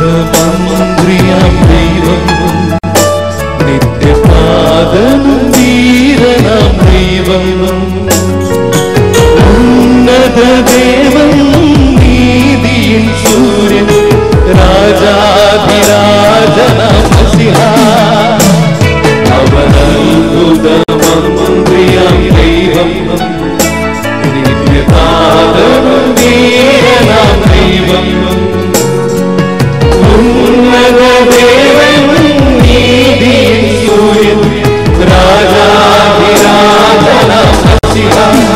അത്ഭുതമന്ത്രിയാം ദൈവം നിത്യപാദനും വീരനാം ദൈവം ഉന്നത ദേവൻ നീതിയിൽ സൂര്യൻ രാജാധിരാജനാം മസിഹ അവൻ അത്ഭുതമന്ത്രിയാം ദൈവം നിത്യപാദനും വീരനാം ദൈവം ഉന്നത ദേവൻ നീതിയിൽ സൂര്യൻ രാജാധിരാജനാം മസിഹ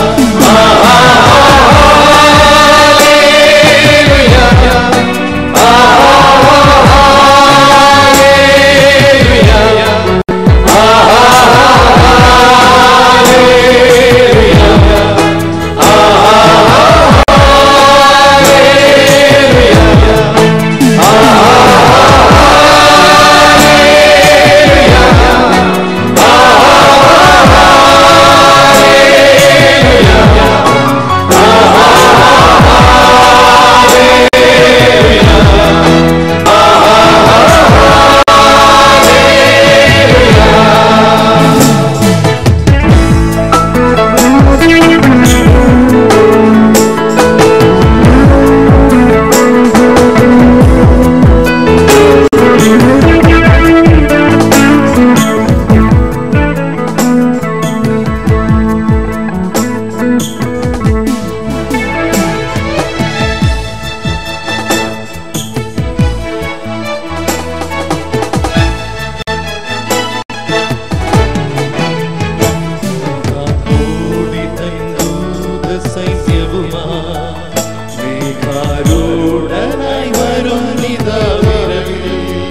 കോടി തന്നൂത സൈന്യവുമായി മേഘാരൂഢനായി വരുന്നിതാ വിരവിൽ.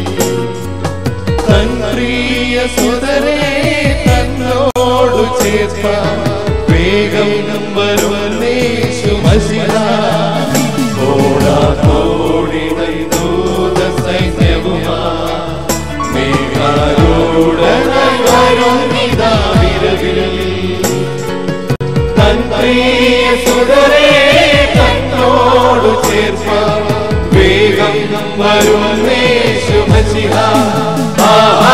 തൻ പ്രിയ സുതരെ തന്നോടു ചേർപ്പാൻ വേഗം വരുന്നേശു മസിഹ. കോടാനോടി തന്നൂത സൈന്യവുമായി മേഘാരൂഢനായി വരുന്നിതാ വിരവിൽ. തൻ പ്രിയ സുതരെ തന്നോടു ചേർപ്പ വേഗം വരുന്നേശു മസിഹ ആ, ആ, ആ,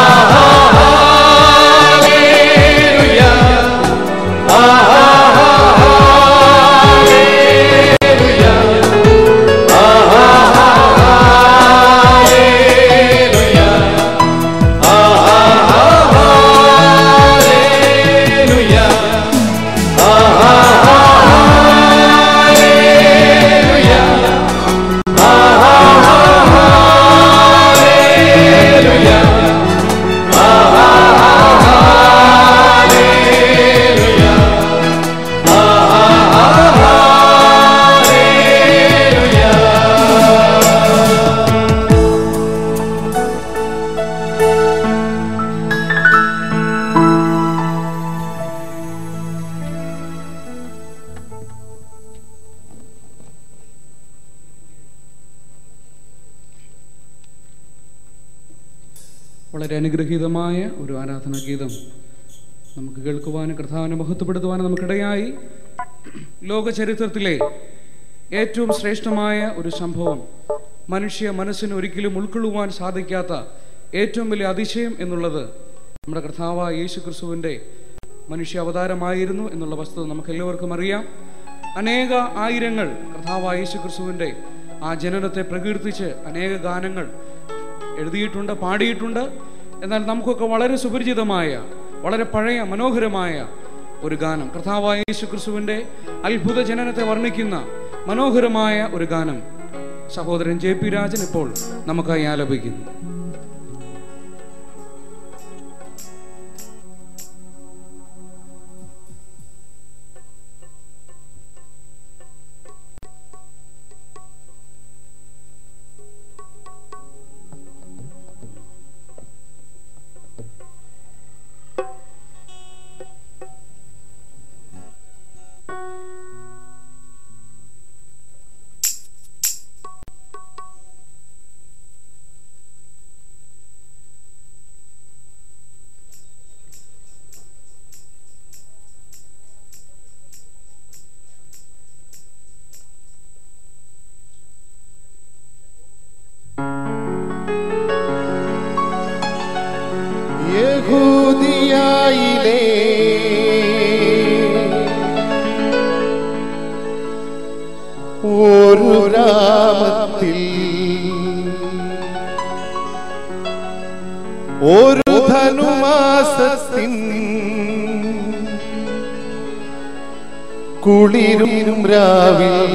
ഹല്ലേലൂയ. ആ, ആ, ആ, ഹല്ലേലൂയ. ആ, ആ, ആ, ഹല്ലേലൂയ. ആ, ആ, ആ, ഹല്ലേലൂയ. വളരെ അനുഗ്രഹീതമായ ഒരു ആരാധനാ ഗീതം നമുക്ക് കേൾക്കുവാനും കർത്താവിനെ മഹത്വപ്പെടുത്തുവാനും നമുക്കിടയായി ലോക ചരിത്രത്തിലെ ഏറ്റവും ശ്രേഷ്ഠമായ ഒരു സംഭവം മനുഷ്യ മനസ്സിന് ഒരിക്കലും ഉൾക്കൊള്ളുവാൻ സാധിക്കാത്ത ഏറ്റവും വലിയ അതിശയം എന്നുള്ളത് നമ്മുടെ കർത്താവായ യേശു ക്രിസ്തുവിൻ്റെ മനുഷ്യ അവതാരമായിരുന്നു എന്നുള്ള വസ്തുത നമുക്ക് എല്ലാവർക്കും അറിയാം അനേക ആയിരങ്ങൾ കർത്താവായ യേശു ക്രിസ്തുവിൻ്റെ ആ ജനനത്തെ പ്രകീർത്തിച്ച് അനേക ഗാനങ്ങൾ എഴുതിയിട്ടുണ്ട് പാടിയിട്ടുണ്ട് എന്നാൽ നമുക്കൊക്കെ വളരെ സുപരിചിതമായ വളരെ പഴയ മനോഹരമായ ഒരു ഗാനം കർത്താവായ യേശു ക്രിസ്തുവിൻ്റെ അത്ഭുത ജനനത്തെ വർണ്ണിക്കുന്ന മനോഹരമായ ഒരു ഗാനം സഹോദരൻ ജെ പി രാജൻ ഇപ്പോൾ നമുക്കായി ആലപിക്കുന്നു ആ ഒരു രാമത്തിൽ ഒരു ധനുമാസത്തിൻ കുളിരും രാവിൽ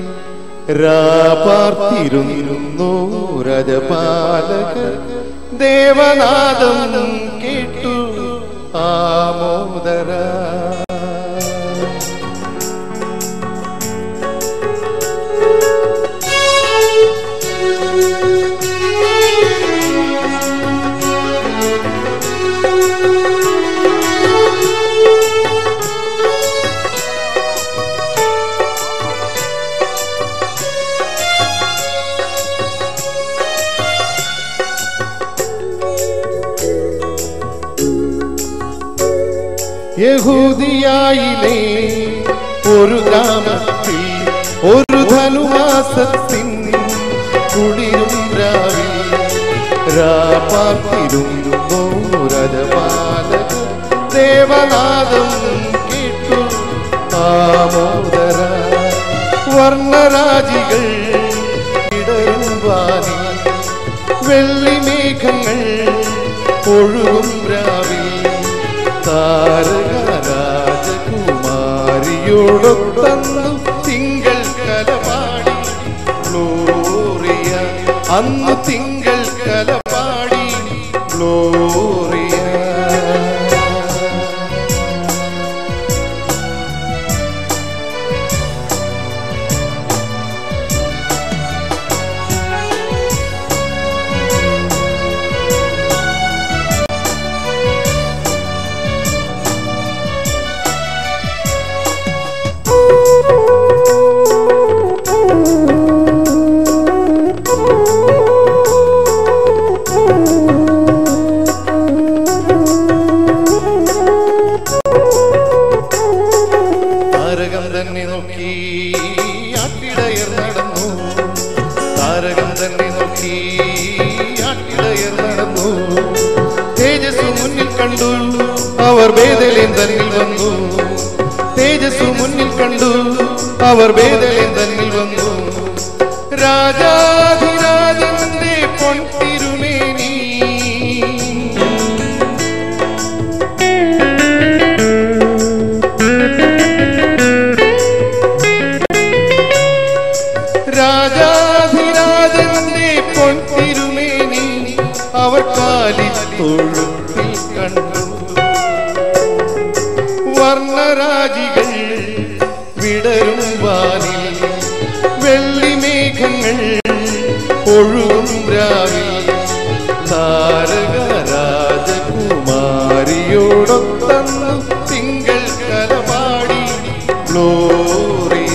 രാപാർത്തിരുന്നു രജപാലക ദേവനാദം കേട്ടു ആമോദര യഹൂദിയായിലെ ഒരു ഗ്രാമത്തിൽ ഒരു ധനുമാസത്തിൻ കുളിരും രാവിൽ രാപ്പാത്തിരുന്നു രജപാലക ദേവനാദം കേട്ടു ആമോദര വർണ്ണരാജികൾ ഇടരും വാനി വെള്ളിമേഘങ്ങൾ ഒഴുകും രാവിൽ താരക രാജകുമാരിയോടൊത്തന്നു തിങ്കൾ കലപാടി ഗ്ലോറിയ അന്ന് തിങ്കൾ കലപാടി ഗ്ലോറിയ താരകം തന്നെ നോക്കി ആട്ടിടയർ നടന്നു താരകം തന്നെ നോക്കി ആട്ടിടയർ നടന്നു തേജസ് മുന്നിൽ കണ്ടു അവർ വേദലേം തന്നിൽ വന്നു തേജസ് മുന്നിൽ കണ്ടു അവർ വേദലേം തന്നിൽ വന്നു രാജാധിരാജന്റെ പൊൻതിരുമേനി രാജാധിരാജന്റെ പൊൻതിരുമേനി അവർ കാലി തൊഴുത്തിൽ കണ്ടു വർണ്ണരാജികൾ വിടരും വാനിൽ വെള്ളിമേഘങ്ങൾ ഒഴുകും രാവിൽ താരക രാജകുമാരിയോടൊത്തന്നു തിങ്കൾ കലപാടി ഗ്ലോറിയ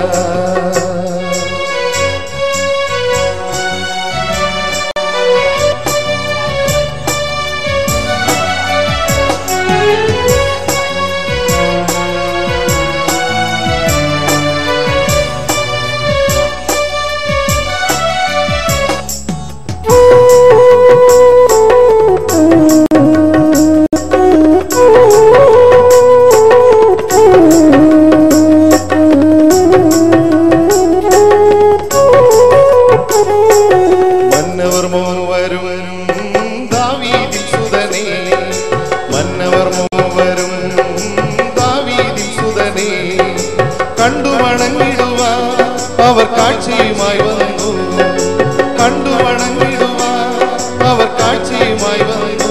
മന്നവർ മൂവരും ദാവീദിൻ സുതനേ മന്നവർ മൂവരും ദാവീദിൻ സുതനേ കണ്ടു വണങ്ങിടുവാൻ അവർ കാഴ്ചയുമായി വന്നു കണ്ടു വണങ്ങിടുവാൻ അവർ കാഴ്ചയുമായി വന്നു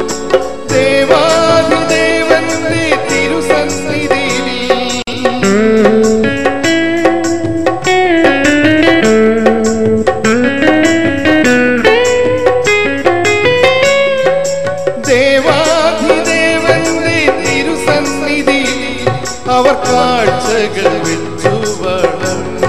ദേവാദിദേവന്റെ തിരുസന്നിധിയിൽ ദേവാധിദേവന്റെ തിരുസന്നിധി അവർ കാഴ്ചകൾ വെച്ചു വളർന്നു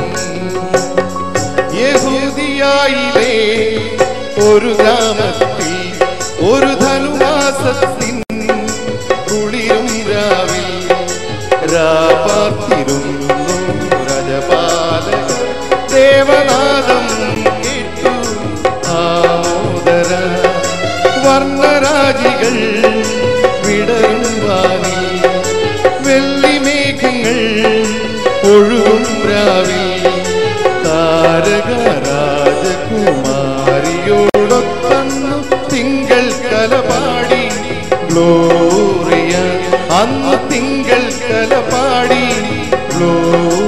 യഹൂദിയായിലെ ഒരു ഗ്രാമത്തിൽ ഒരു ധനുമാസത്തിൻ കുളിരും രാവിൽ രാപാർത്തിരുന്നു രജപാലക ദേവനാദം കേട്ടു ആമോദര വർണ്ണരാജികൾ വിടരും വാനി വെള്ളിമേഘങ്ങൾ ഒഴുകും രാവിൽ താ താരക രാജകുമാരിയോടൊത്തന്നു തിങ്കൾ കലപാടി ഗ്ലോറിയ അന്ന് തിങ്കൾ കലപാടി ഗ്ലോറിയ